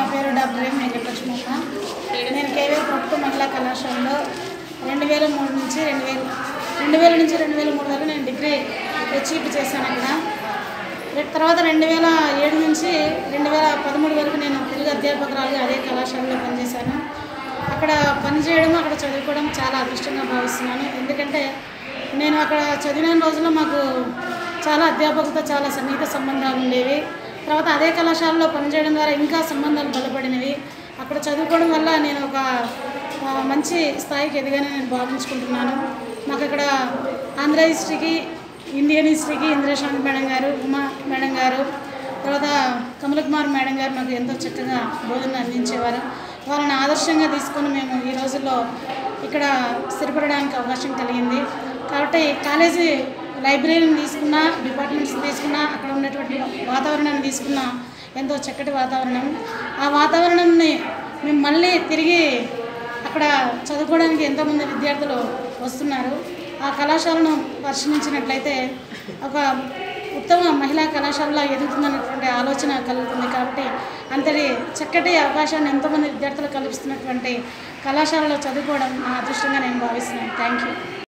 పేరు doctor M Venkatalakshmamma నేను KV ప్రభుత్వ మహిళా కళాశాలలో రెండు వేల మూడు నుంచి రెండు వేల రెండు వేల నుంచి రెండు వేల మూడు వరకు నేను డిగ్రీ అచీవ్ చేశాను అక్కడ రె- తర్వాత రెండు వేల ఏడు నుంచి రెండు వేల పదమూడు వరకు నేను తెలుగు అధ్యాపకురాలుగా అదే కళాశాలలో పనిచేశాను అక్కడ పనిచేయడం అక్కడ చదువుకోవడం చాలా అదృష్టంగా భావిస్తున్నాను ఎందుకంటే నేను అక్కడ చదివిన రోజుల్లో మాకు చాలా అధ్యాపకులతో చాలా సన్నిహిత సంబంధాలు ఉండేవి తర్వాత అదే కళాశాలలో పనిచేయడం ద్వారా ఇంకా సంబంధాలు బలపడినవి అక్కడ చదువుకోవడం వల్ల నేను ఒక ఆ, మంచి స్థాయికి ఎదిగానని నేను భావించుకుంటున్నాను మాకు ఇక్కడ ఆంధ్ర హిస్టరీకి ఇండియన్ హిస్టరీకి ఇంద్రశాంత్ మేడం గారు ఉమా మేడం గారు తర్వాత కమల కుమార్ మేడం గారు మాకు ఎంతో చక్కగా బోధన అందించేవారు వాళ్ళని ఆదర్శంగా తీసుకొని మేము ఈ రోజుల్లో ఇక్కడ స్థిరపడడానికి అవకాశం కలిగింది కాబట్టి కాలేజీ లైబ్రరీని తీసుకున్నా డిపార్ట్మెంట్స్ తీసుకున్నా అక్కడ ఉన్నటువంటి వాతావరణాన్ని తీసుకున్నా ఎంతో చక్కటి వాతావరణం ఆ వాతావరణంని మేము మళ్ళీ తిరిగి అక్కడ చదువుకోవడానికి ఎంతోమంది విద్యార్థులు వస్తున్నారు ఆ కళాశాలను పరిశీలించినట్లయితే ఒక ఉత్తమ మహిళా కళాశాలలో ఎదుగుతుందన్నటువంటి ఆలోచన కలుగుతుంది కాబట్టి అంతటి చక్కటి అవకాశాన్ని ఎంతోమంది విద్యార్థులు కల్పిస్తున్నటువంటి కళాశాలలో చదువుకోవడం నా అదృష్టంగా నేను భావిస్తున్నాను థ్యాంక్ యూ